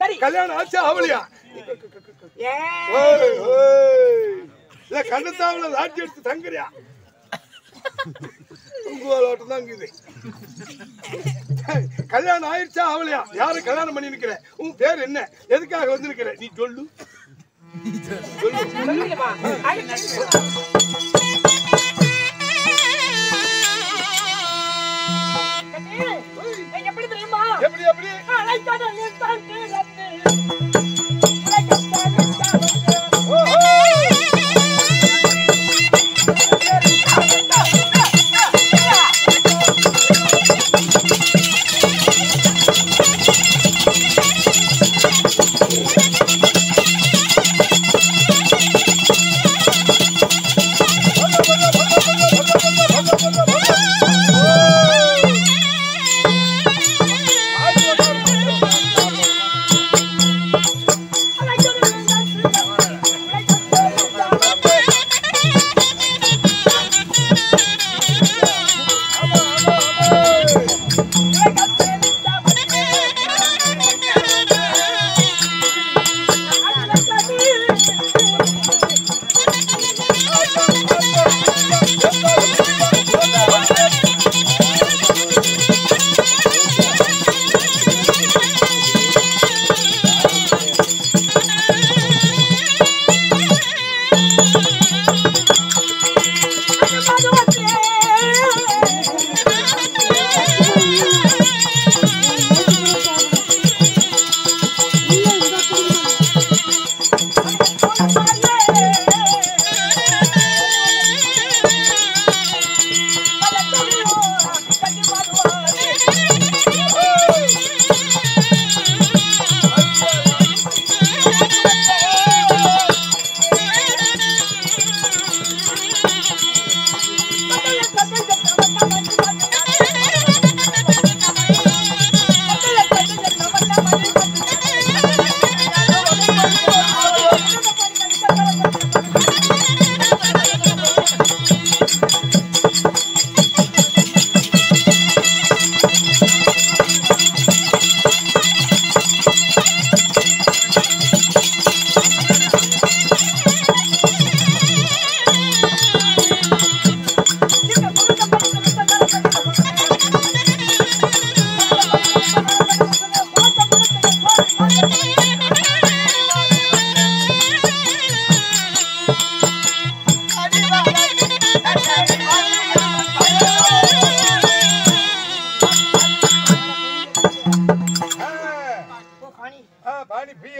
சரி கல்யாணம் ஆச்சா அவளியா ஏன் ஓய், ஓய். இல்ல கண்ணத்தாவில லாட்டி எடுத்து தங்குறியா தூங்குவாளோட்டம் தான் இருக்குது கல்யாணம் ஆயிடுச்சா அவளையா யாரு கல்யாணம் பண்ணி நிக்கிற உன் பேர் என்ன எதுக்காக வந்து நிக்கிற நீ சொல்லு சொல்லுங்கம்மா. அடுத்து. கண்ணே, எப்படி தெரியுமா எப்படி எப்படி அலைக்கடலில் தான் கிடந்து, உலகத்தால் உண்டாவது. ஓஹோ. அலைக்கடலில் தான் கிடந்து, உலகத்தால் உண்டாவது. ஆ, பாணி பியோ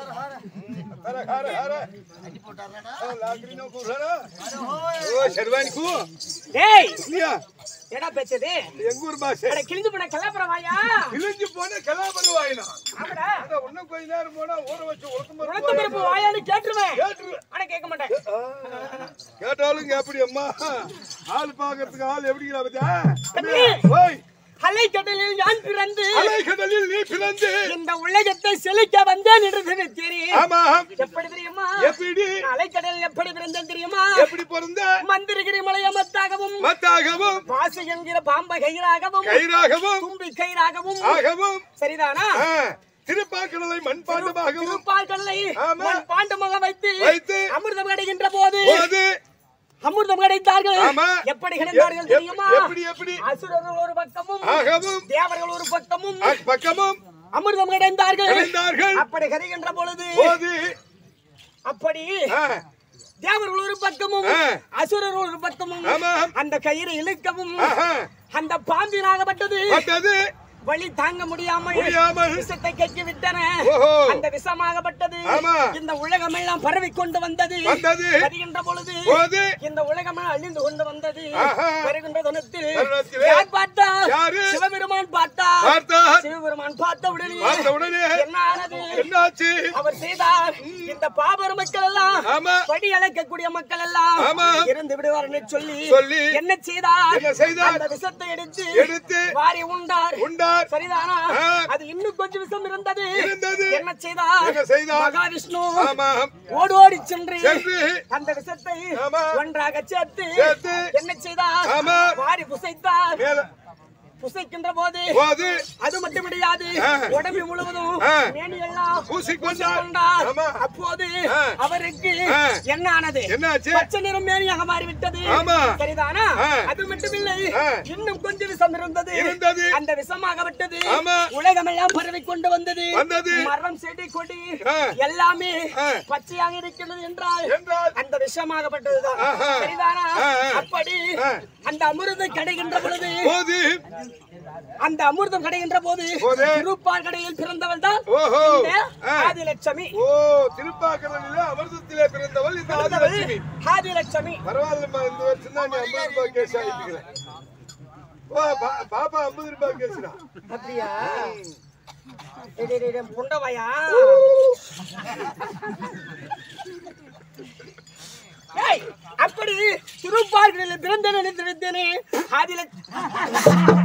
தர ஹார ஹார ஆ, லாக்கரி நோ கூறனா ஓ ஷெர்வானி கூ டேய் நீயா என்னடா பேச்சது எங்க ஊர் பாஷை அட கிழிஞ்சு போன கலாபுரம் வாயா கிழிஞ்சு போன கலாபரு வாயினா ஆமாடா அத இன்னும் கொஞ்ச நேரம் போனா ஊற வச்சு உளுத்தம் உளுத்த பருப்பு வாயான்னு கேட்டுருவேன் கேட்டுரு ஆனா கேட்க மாட்டேன் கேட்டாலும் எப்படி அம்மா ஆள் பாக்குறதுக்கு ஆள் எப்படிங்கிறா பத்தியா தம்பி. ஓய் அலைக்கடலில் நான் பிறந்து அலைக்கடலில் நீ பிறந்து இந்த உலகத்தை செழிக்க வந்தேன் என்று தெரியும் ஆமா எப்படி தெரியுமா எப்படி அலைக்கடல் எப்படி பிறந்தேன் தெரியுமா எப்படி பிறந்த மந்திரகிரி மலையமத்தாகவும் மத்தாகவும் வாசு என்கிற பாம்ப கயிறாகவும் கயிறாகவும் தும்பி கயிறாகவும் ஆகவும் சரிதானா ஆ, திருப்பாக்கடலை மண்பாண்டமாகவும் திருப்பால் கடலை ஆமா. மண் பாண்டமாக வைத்து வைத்து அமிர்தம் கிடைக்கின்ற போது போது அமிர்தம் கிடைத்தார்கள் ஆமா. எப்படி கிடைத்தார்கள் எப்- தெரியுமா எப்படி எப்படி அசுரர்கள் ஒரு பக்கமும் ஆகவும் தேவர்கள் ஒரு பக்கமும் பக்கமும் அமிர்தம் கிடைத்தார்கள் கிடைந்தார்கள் அப்படி கிடைக்கின்ற பொழுது போது அப்படி ஆ, தேவர்கள் ஒரு பக்கமும் ஆ. அசுரர்கள் ஒரு பக்கமும் ஆமாம். அந்த கயிறு இழுக்கவும் ஆஹா, அந்த பாம்பினாகப்பட்டது பட்டது வழி தாங்க முடியாமல் முடியாமல் விஷத்தை கக்கி விட்டன ஓஹோ. அந்த விஷமாகப்பட்டது ஆமா. இந்த உலகம் எல்லாம் பரவி கொண்டு வந்தது வந்தது. வருகின்ற பொழுது போது இந்த உலகம் அழிந்து கொண்டு வந்தது ஆஹா. வருகின்ற தருணத்தில் தருணத்திலே யார் பார்த்தா யாரு? சிவபெருமான் பார்த்தா பார்த்தார் சிவபெருமான் பார்த்த உடனே பார்த்த உடனே என்ன ஆனது என்னாச்சு அவர் செய்தார் இந்த பாபர மக்கள் எல்லாம் ஆமா படி அழைக்கக்கூடிய மக்கள் எல்லாம் ஆமா. இருந்து விடுவார்னு சொல்லி சொல்லி என்ன செய்தார் என்ன செய்தார்? அந்த விஷத்தை எடுத்து எடுத்து வாரி உண்டார் உண்டார் சரிதானா ஆ. அது இன்னும் கொஞ்சம் விஷம் இருந்தது இருந்தது. என்ன செய்தார் என்ன செய்தார்? மகாவிஷ்ணு ஆமாம் ஓடோடி சென்று சென்று அந்த விஷத்தை ஆமா. ஒன்றாக சேர்த்து சேர்த்து என்ன செய்தார் ஆமா. வாரி புசைத்தார் மேல புசைக்கின்ற போது போது அது மட்டும் கிடையாது ஆ. உடம்பு முழுவதும் ஆ. மேனி எல்லாம் பூசிக்கொண்டார். பூசிக்கொண்டார். ஆமா. அப்போது ஆ. அவருக்கு ஆ. என்ன ஆனது என்னாச்சு? பச்சை நிறம் மேனியாக மாறிவிட்டது ஆமா. சரிதானா ஆ. அது மட்டுமில்லை ஆ. இன்னும் கொஞ்சம் விஷம் இருந்தது இருந்தது. அந்த விஷமாக விட்டது ஆமா. உலகமெல்லாம் பரவி கொண்டு வந்தது வந்தது. மரம் செடி கொடி ஆ. எல்லாமே ஆ. பச்சையாக இருக்கிறது என்றால் என்றால் அந்த விஷமாகப்பட்டதுதான் ஆஹா. சரிதானா ஆ, ஆ. அப்படி ஆ. அந்த அமிர்தம் கிடைக்கின்ற பொழுது போது அந்த அமிர்தம் கிடைக்கின்ற போது போது. திருப்பார் கடையில் பிறந்தவள் தான் ஓஹோ இந்த ஆ. ஆதிலட்சுமி ஓ திருப்பாக்கடலிலே அமிர்தத்திலே பிறந்தவள் இந்த பிறந்தவள் ஆதிலட்சுமி ஆதிலட்சுமி பரவாயில்லம்மா இந்த வருஷம் தான் நீ ஐம்பது ரூபாய் கேஸ் ஆகிட்டு ஓ பா- பாப்பா ஐம்பது ரூபாய் கேசுடா அப்படியா டேய், டேய், டேய், புண்டவையா ஏய், அப்படி திருப்பார்களில் பிறந்த நினைத்திருந்தேனே ஆதிலட்சுமி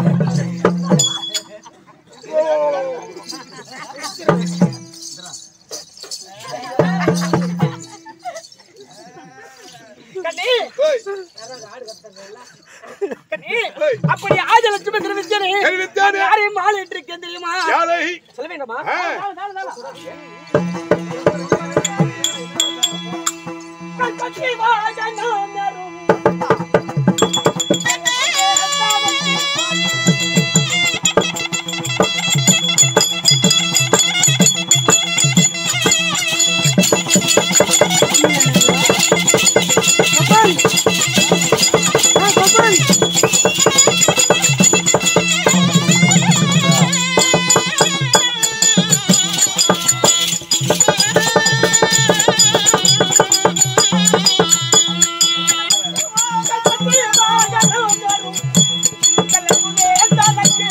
கண்ணே ஓய் கண்ணே அப்படி ஆதிலட்சுமி தெரிவித்தேனே தெரிவித்தேனே. யாரையும் மாலிட்டு இருக்கேன் தெரியுமா யாரை சொல்ல வேண்டாமா ஆ. தாள, தாள, தாள. கட்டி வாழணும் நரும். கட்டி வாழணும் நரும். கலங்குமே தனக்கு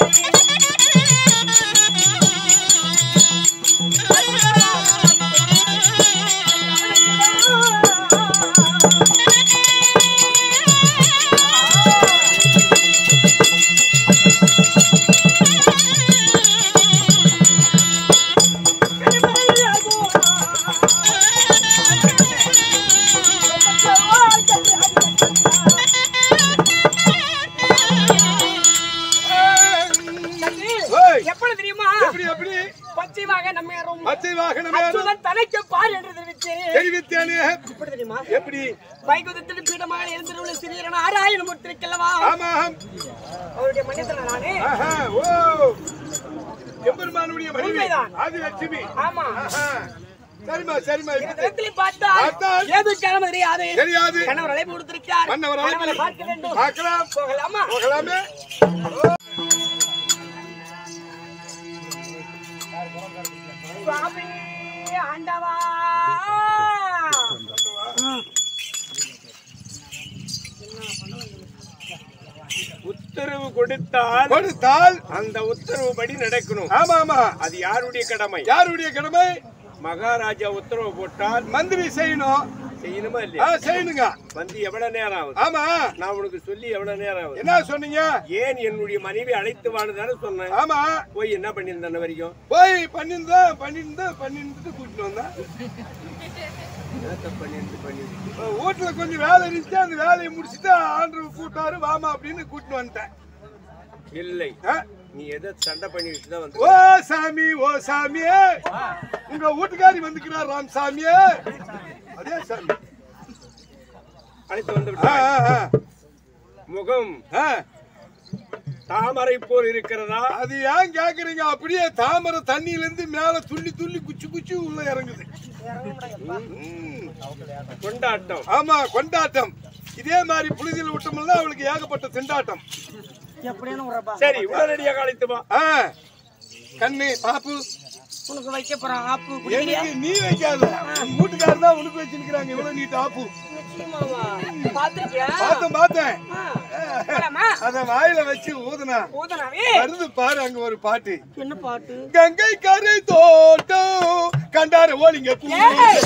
ஓய் எப்படி தெரியுமா எப்படி எப்படி பச்சைவாக நம்மேறும் பச்சை வாகனம் யாரு? அச்சுதன் தனக்கு பார் என்று தெரிவித்தேன் தெரிவித்தேனே எப்படி தெரியுமா எப்படி வைகுதத்தில் பீடமாக இருந்துள்ள சிறியரன் ஆராயணமூர்த்திருக்கல்லவா ஆமா அவருடைய மன்னித்தன நானே ஆஹா ஓ எம்பெருமானுடைய மனைவி உண்மைதான். ஆதிலட்சுமி ஆமா ஆஹா சரிம்மா சரிம்மா இந்த இப்படி நேரத்தில் பார்த்தால் பார்த்தால் ஏது கிழமை தெரியாது தெரியாது கணவர் அழைப்பு கொடுத்திருக்கிறார் மன்னவர் கணவரை அழைப்பு. பார்க்க வேண்டும் பார்க்கலாம் போகலாமா போகலாமே சுவாமி ஆண்டவா உத்தரவு கொடுத்தால் கொடுத்தால் அந்த உத்தரவுபடி நடக்கணும் ஆமா ஆமா அது யாருடைய கடமை யாருடைய கடமை மகாராஜா உத்தரவு போட்டால் மந்திரி செய்யணும் செய்யணுமா ஆ, இல்லையா செய்யணுங்க வந்து எவ்வளவு நேரம் ஆகுது ஆமா நான் உனக்கு சொல்லி எவ்வளவு நேரம் ஆகுது என்ன சொன்னீங்க ஏன் என்னுடைய மனைவி அழைத்து வாழுதானே சொன்னேன் ஆமா போய் என்ன பண்ணியிருந்தேன் வரைக்கும் போய் பண்ணிருந்தா பண்ணிருந்தா பண்ணிட்டு கூட்டிட்டு வந்தேன் என்னத்த பண்ணிருந்து பண்ணிருந்து வீட்டுல கொஞ்சம் வேலை இருந்துச்சு அந்த வேலையை முடிச்சுட்டு ஆண்டு கூட்டாரு வாமா அப்படின்னு கூட்டிட்டு வந்துட்டேன் இல்லை ஆ? நீ எதை சண்டை பண்ணி வச்சு தான் வந்து ஓ சாமி ஓ சாமியே உங்க வீட்டுக்காரி வந்துக்கிறார் ராம் சாமியே அதே சாமி அழைத்து வந்து ஆ, விட்டாய். ஆ, ஆ. முகம் ஆ, தாமரை போல் இருக்கிறதா அது ஏன் கேக்குறீங்க அப்படியே தாமரை தண்ணியில இருந்து மேல துள்ளி துள்ளி குச்சி குச்சி உள்ள இறங்குது ம். கொண்டாட்டம் ஆமா கொண்டாட்டம் இதே மாதிரி புழுதியில் விட்டோம்னா அவளுக்கு ஏகப்பட்ட திண்டாட்டம் எப்படின்னு உறப்பா சரி உடனடியாக அழைத்து வா ஆ, கண்ணு பாப்பு உனக்கு வைக்க போறான் ஆப்பு குடிக்கிறியா எனக்கு நீ வைக்காத உன் வீட்டுக்காரர் தான் உனக்கு வச்சிருக்கிறாங்க இவ்வளவு நீ டாப்பு நிச்சயமாவா பாத்திருக்கியா பார்த்தேன் பார்த்தேன் ஆ, போலாமா? அத வாயில வச்சு ஊதுனா பூதனாவே வருது பாரு அங்க ஒரு பாட்டு என்ன பாட்டு கங்கை கரை தோட்டம் கண்டார ஓலிங்க கூ ஏய்!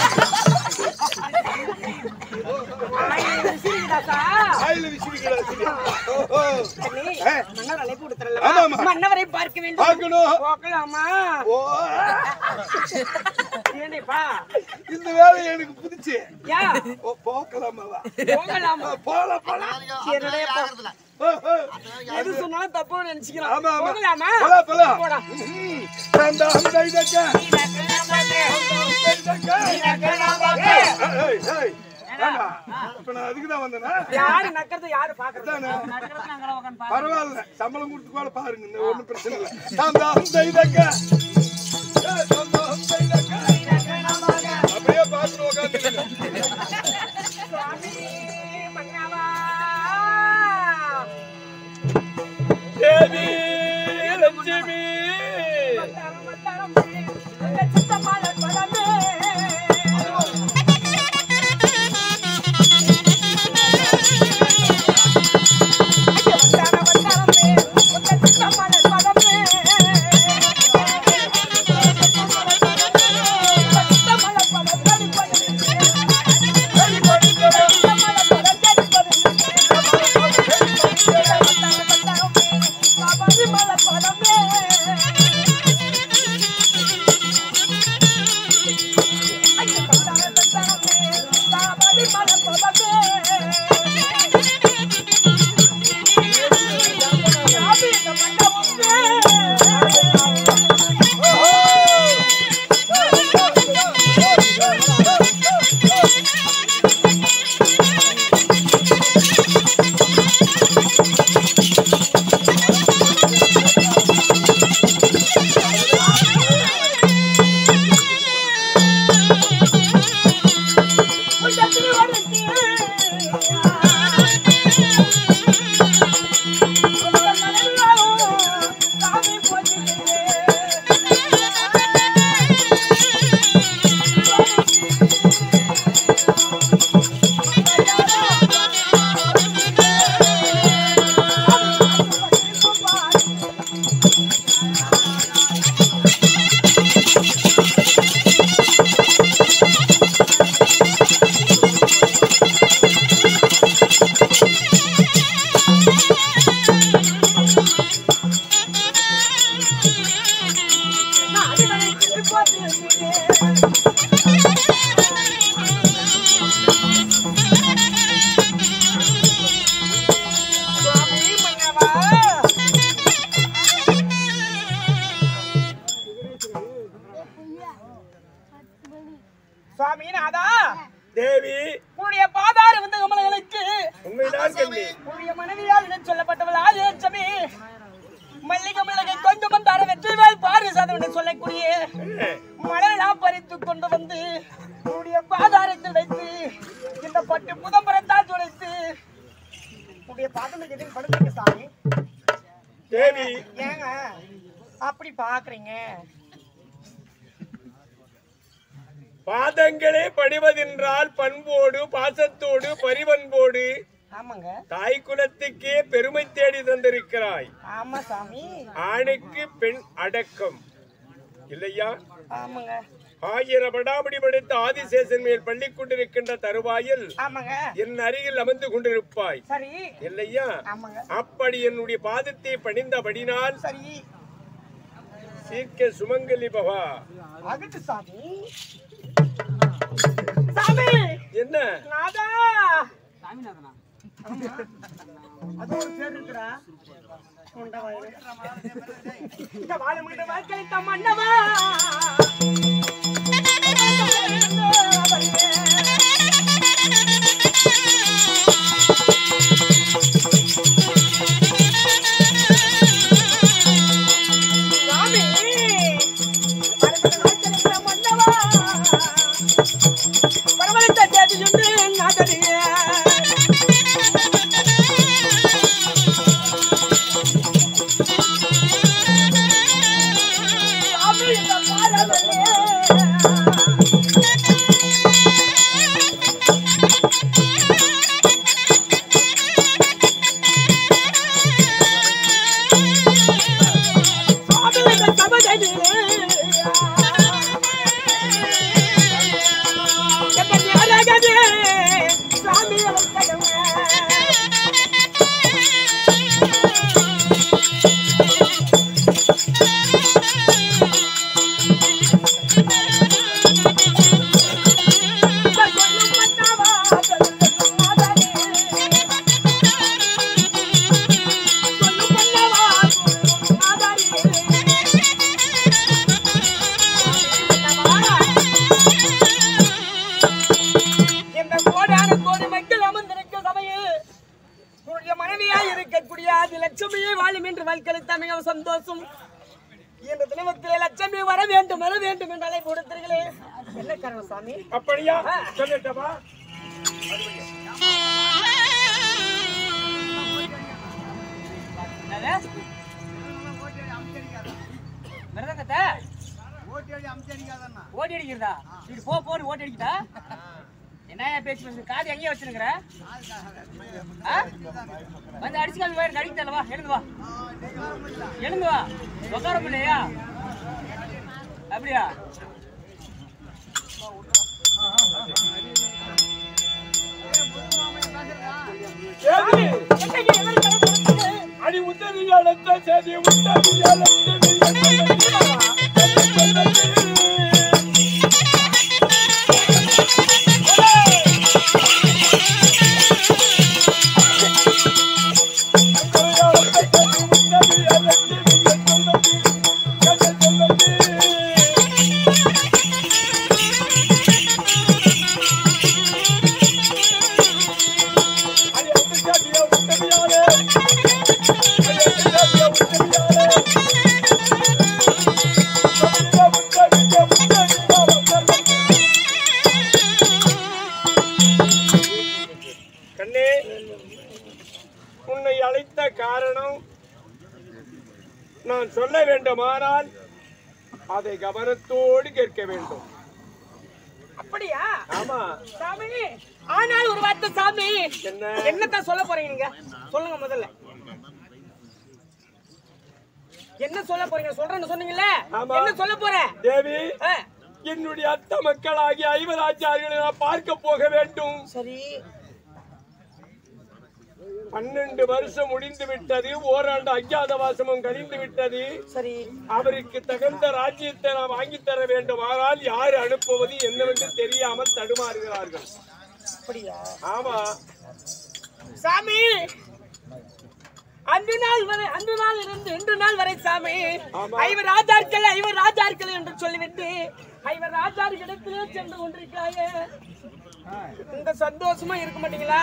ஆயிரம் சிரிக்குதாக்கா? வாயில விசிறிக்கிறா சரி ஓஹோ. கண்ணே, ஆ. மன்னர் அழைப்பு ஆமா, கொடுத்தரல்லவா? ஆமா. மன்னவரை பார்க்க வேண்டும் பார்க்கணும் போகலாமா ஓ ஏண்டி என்னப்பா இந்த வேலை எனக்கு புடிச்சு ஏன் ஓ, போக்கலாமாவா போகலாமா ஆ, போலாம் போலாம் என்னடே ஓ, ஓ. எது சொன்னாலும் தப்பா நினைச்சுக்கலாம் ஆமா ஆமா போகலாமா போலாம் போலாம் போடா. ம். அந்த அந்த இதக்க ஏய், ஏய். ஏண்டா, இப்ப நான் அதுக்கு தான் வந்தேனா யாரு நக்கறது யாரு பாக்குறது அதானே. பரவாயில்ல சம்பளம் கொடுத்து கூட பாருங்க இந்த ஒண்ணும் பிரச்சனை இல்லை அந்த அந்த இதக்க ஏய், அந்த அந்த இதக்க. அப்படியே பார்த்து உட்காந்து சுவாமி மன்னவா தேவி லட்சுமி மந்தாரம் மந்தாரம் உங்க சித்தமான பதமே மந்தாரம் மந்தாரமே உங்க சித்தமான பதமே சித்தமான பதம் சுவாமி நாதா தேவி உன்னுடைய பாதார வந்த கமலங்களுக்கு உண்மைதான் கண்ணி உன்னுடைய மனைவியால் என சொல்லப்பட்டவள் ஆதிரட்சமே மல்லிகை மிளகை கொஞ்சம் தர வெற்றிவேல் பாரு சாதவனை சொல்லக்கூடிய மலரெல்லாம் பறித்து கொண்டு வந்து உன்னுடைய பாதாரத்தில் வைத்து இந்த பட்டு புதம்பரத்தால் துடைத்து உன்னுடைய பாதம் எதிர் படுத்துங்க சாமி தேவி ஏங்க அப்படி பாக்குறீங்க பாதங்களே பணிவதென்றால் பண்போடு பாசத்தோடு பரிவன்போடு ஆமாங்க தாய் குலத்துக்கே பெருமை தேடி தந்திருக்கிறாய் ஆமா சாமி ஆணுக்கு பெண் அடக்கம் இல்லையா ஆமாங்க ஆயிரம் படாமடி படைத்த ஆதிசேஷன் மேல் பள்ளி கொண்டிருக்கின்ற தருவாயில் ஆமாங்க என் அருகில் அமர்ந்து கொண்டிருப்பாய் சரி இல்லையா ஆமாங்க அப்படி என்னுடைய பாதத்தை பணிந்தபடினால் சரி சீர்க்க சுமங்கலி பவா அகட்டு சாமி சாமி என்ன நாதா ஆமா. அது ஒரு பேர் இருக்குடா உண்டவாயிரு. இந்த வாழமுடிந்த வாழ்க்கை தம் மன்னவா சுவாமி வாழ்க்கை தம் மன்னவா பரவலித்த தேதியுண்டு நாதரியே சாமி இந்த பாடலே சாமி இந்த சபதனிலே எத்தனை அழகதே சாமி அவர்களே மிக சந்தோஷம் இந்த தினத்திலே லட்சுமி வர வேண்டும் வர வேண்டும் என்று அழைப்பு கொடுத்தீர்களே என்ன காரணம் சாமி அப்படியா சொல்லட்டமா என்னது? மிருதங்கத்தை? ஓட்டி அடிக்கிறதா இது போ போன்னு ஓட்டி அடிக்குதா என்ன பேச்சு பேசு காது எங்கேயே வச்சிருக்கிற ஆ? வந்து அடிச்சு காமி வயிறு நடிக்க தரல வா எழுந்து வா எழுந்து வா உட்கார முடியலையா அப்படியா சேதி அடி உத்தரியாளத்த சேதி உத்தரியாளத்த கண்ணே உன்னை அழைத்த காரணம் நான் சொல்ல வேண்டுமானால் அதை கவனத்தோடு கேட்க வேண்டும் அப்படியா ஆமா சாமி ஆனால் ஒரு வார்த்தை சாமி என்ன என்னத்தான் சொல்ல போறீங்க நீங்க சொல்லுங்க முதல்ல என்ன சொல்ல போறீங்க சொல்றேன்னு சொன்னீங்கல்ல ஆமா. என்ன சொல்ல போற தேவி ஆ, என்னுடைய அத்த மக்களாகிய ஐவராச்சாரிகளை நான் பார்க்க போக வேண்டும் சரி பன்னெண்டு வருஷம் முடிந்து விட்டது ஓராண்டு அஜாத வாசமும் கழிந்து விட்டது சரி அவருக்கு தகுந்த ராஜ்யத்தை நான் வாங்கி தர வேண்டும் ஆனால் யார் அனுப்புவது என்னவென்று தெரியாமல் தடுமாறுகிறார்கள் அப்படியா ஆமா சாமி அன்று நாள் வரை அன்று நாள் இருந்து இன்று நாள் வரை சாமி ஆமா. ஐவர் ராஜாக்கள் ஐவர் ராஜாக்கள் என்று சொல்லிவிட்டு ஐவர் ராஜார்களிடத்திலே சென்று கொண்டிருக்காங்க இந்த சந்தோஷமா இருக்க மாட்டீங்களா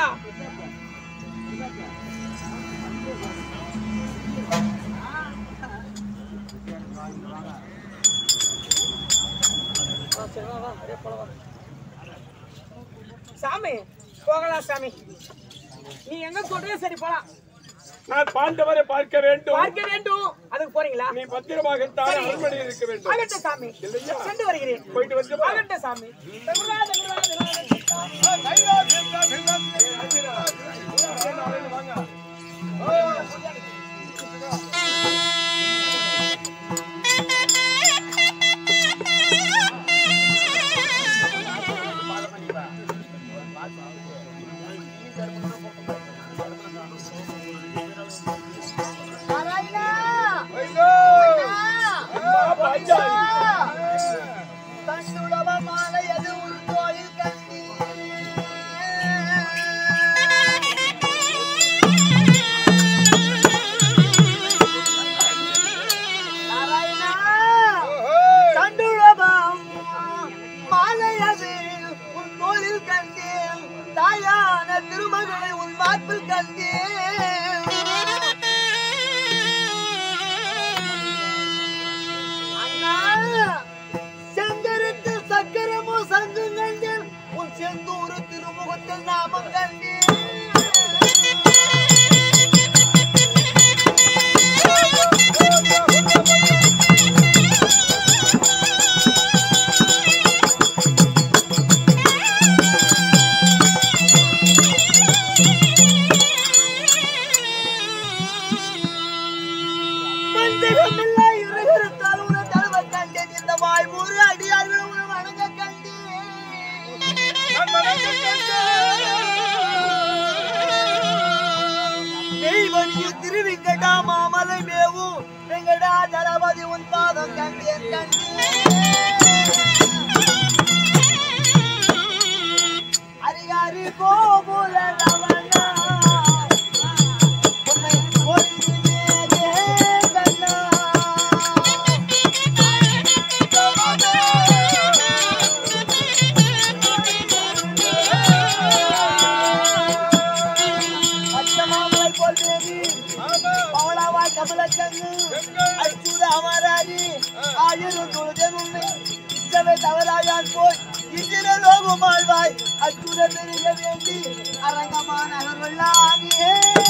ஆ, சரி, வா, வா, அப்படியே போலாம், வா. சாமி போகலாம் சாமி நீ எங்க சொல்றியோ சரி போலாம் நான் பாண்டவரை பார்க்க வேண்டும் பார்க்க வேண்டும் அதுக்கு போறீங்களா நீ பத்திரமாகத்தான் அரண்மனையில் இருக்க வேண்டும் ஆகட்டும் சாமி இல்லையா? சென்று வருகிறேன் போயிட்டு வந்து வா. ஆகட்டும் சாமி தகுரா, தகுரா, தகுரா, தகுரா. கண்டுளபம் மாலையது உன் தோளில் கண்டேன் தாயான திருமகளை உன் மார்பில் கண்டேன் அண்ணா செங்கரத்தில் சக்கரமும் சங்கும் கண்டேன் உன் செந்தூரு திருமுகத்தில் நாமம் கண்டேன் மஞ்சகமில்லா இருகரத்தால் உன தழுவ கண்டேன் இந்த வாய்மூறு அடியார்கள் உன வணங்க கண்டேன் தெய்வனிய திருவிங்கடா மாமலை மேவும் வெங்கடா தளபதி உன் பாதம் கண்டேன் கண்டேன் அரிகாரி கோபுல லவனா உன்னை ஒன்றினேனே கண்ணா. பச்சை மாமலை போல் தேவி, பவளவாய் கமலச்சங்கு, அறவே தவறாயான் போய் இந்திர லோகம் ஆழ்வாய் அச்சுர பெருக வேண்டி அரங்கமான அகர்வல்லாமியே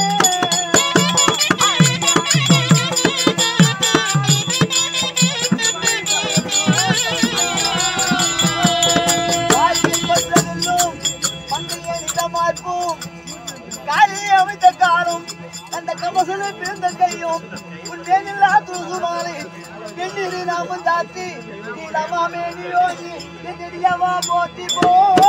வாழ்வில் பற்றதெல்லும் மங்கையை நிஜமாற்போம் காலையை அமைத்த காலம் அந்த கமசலை பிறந்த கையும் உன் வேனில்லா தூசுமாலை பெண்ணிரு நாமம் தாத்தி நீ நமாமே நீ யோகி நெடியவா போட்டி போ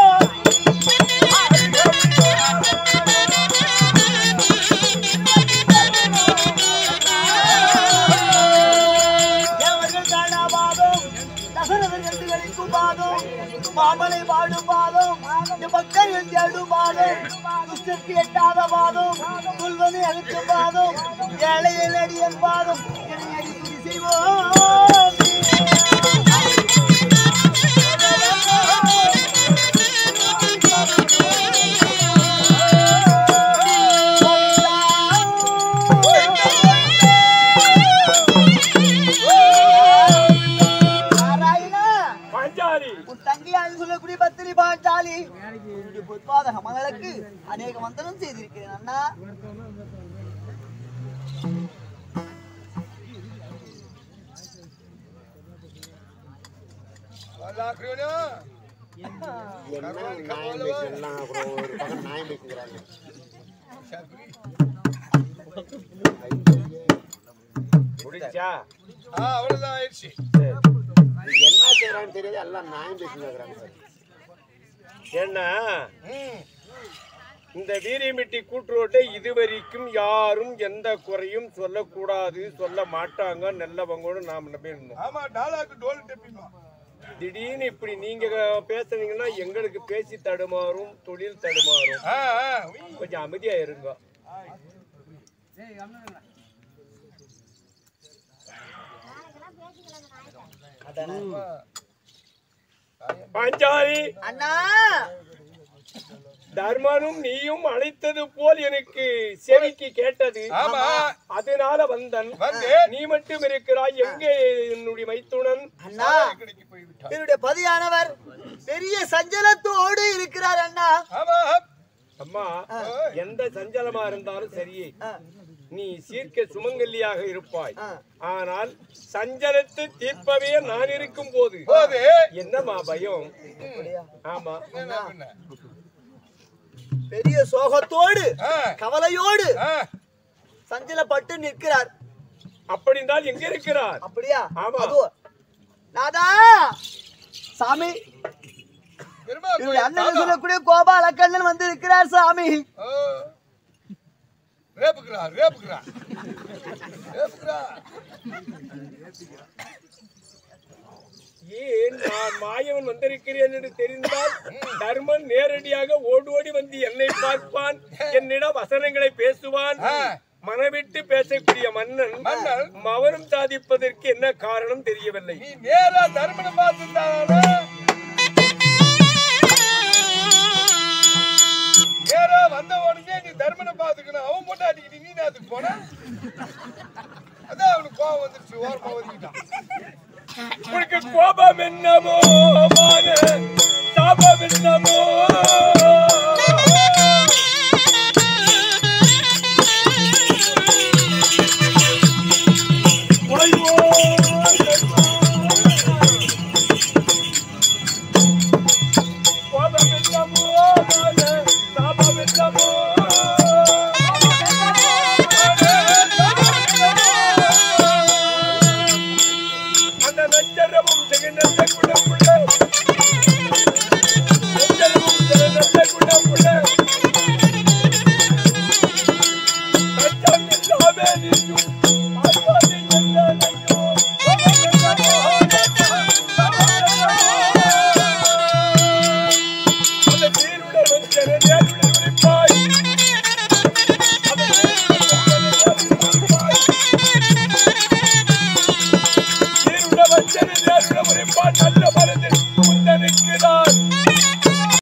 தேவர்கள் காணா பாதம் தசரதர்கள் கழிக்கும் பாதம் மாமலை பாடும் பாதம் பக்தர்கள் தேடும் பாதம் துஷ்டற்கு எட்டாத பாதம் சொல்வதை அழிக்கும் பாதம் ஏழையில் அடியன் பாதம் என்னை அடி துதி செய்வோம் நாராயணா பாஞ்சாலி உன் தங்கையான்னு சொல்லக்கூடிய பத்திரி பாஞ்சாலி உன்னுடைய பொற்பாதக மகளுக்கு அநேக மந்திரம் செய்திருக்கிறேன் அண்ணா முடிச்சா ஆ, அவ்வளவுதான் ஆயிடுச்சு என்ன செய்யறான்னு தெரியாது எல்லாம் நியாயம் பேசிட்டு இருக்கிறாங்க சார் ஏன்னா இந்த வீரியமிட்டி கூட்டுரோட்டை இதுவரைக்கும் யாரும் எந்த குறையும் சொல்லக்கூடாது சொல்ல மாட்டாங்க நல்லவங்கன்னு நாம் நம்பி இருந்தோம் ஆமா டாலாக்கு டோல் டெப்பிமா திடீர்னு இப்படி நீங்க பேசுனீங்கன்னா எங்களுக்கு பேசி தடுமாறும் தொழில் தடுமாறும் ஆ ஆ, உய். கொஞ்சம் அமைதியா இருங்க பாஞ்சாலி அண்ணா தர்மனும் நீயும் அழைத்தது போல் எனக்கு செவிக்கு கேட்டது ஆமா அதனால வந்தன் வந்து நீ மட்டும் இருக்கிறாய் எங்கே என்னுடைய மைத்துனன் அண்ணா கடைக்கு போய்விட்டார் என்னுடைய பதியானவர் பெரிய சஞ்சலத்தோடு இருக்கிறார் அண்ணா ஆமா அம்மா எந்த சஞ்சலமா இருந்தாலும் சரியே ஆ, நீ சீர்க்க சுமங்கலியாக இருப்பாய் ஆ. ஆனால் சஞ்சலத்தை தீர்ப்பவே நான் இருக்கும் போது போது என்னம்மா பயம் அப்படியா? ஆமா என்ன பண்ண? பெரிய சோகத்தோடு ஆ, கவலையோடு ஆ, சஞ்சலப்பட்டு நிற்கிறார் அப்படி என்றால் எங்க இருக்கிறார் அப்படியா ஆமா. அதோ நாதா சாமி பெருமா இவருடைய அண்ணன் சொல்லக்கூடிய கோபாலக்கண்ணன் வந்து இருக்கிறார் சாமி ஓ. ரேப்புக்குறா ரேப்புக்குறா ரேப்புக்குறா ஏன் நான் மாயவன் வந்திருக்கிறேன் என்று தெரிந்தால் தர்மன் நேரடியாக ஓடி ஓடி வந்து என்னை பார்ப்பான் என்னிடம் வசனங்களை பேசுவான் ஆ. மனவிட்டு பேசக்கூடிய மன்னன் மன்னன். மௌனம் சாதிப்பதற்கு என்ன காரணம் தெரியவில்லை நீ நேரா தர்மனை பார்த்துட்டானா நேரா வந்த உடனே நீ தர்மனை பார்த்துக்கணும் அவன் போட்டு அடிக்கிட்டு நீ நேரத்துக்கு போன அதான் அவனுக்கு கோவம் வந்துருச்சு ஓரமா ஒதுக்கிட்டான் உனக்கு கோபம் என்னமோ மான சாபம் என்னமோ கோபம் என்னமோ மான சாபம் என்னமோ அந்த நஞ்சரமும் திகழ்ந்த குணமுள்ள நஞ்சரமும் திகழ்ந்த குணமுள்ள நஞ்சம் இல்லாமே நீயும் பார்வாதி என்னையோ அந்த பேருள்ள நஞ்சர தேருள்ள உரைப்பாய் அந்த பேருள்ள நீருள்ள வஞ்சனை நேருள்ள உரைப்பான் நல்ல மனதில் உந்தனுக்கு நான்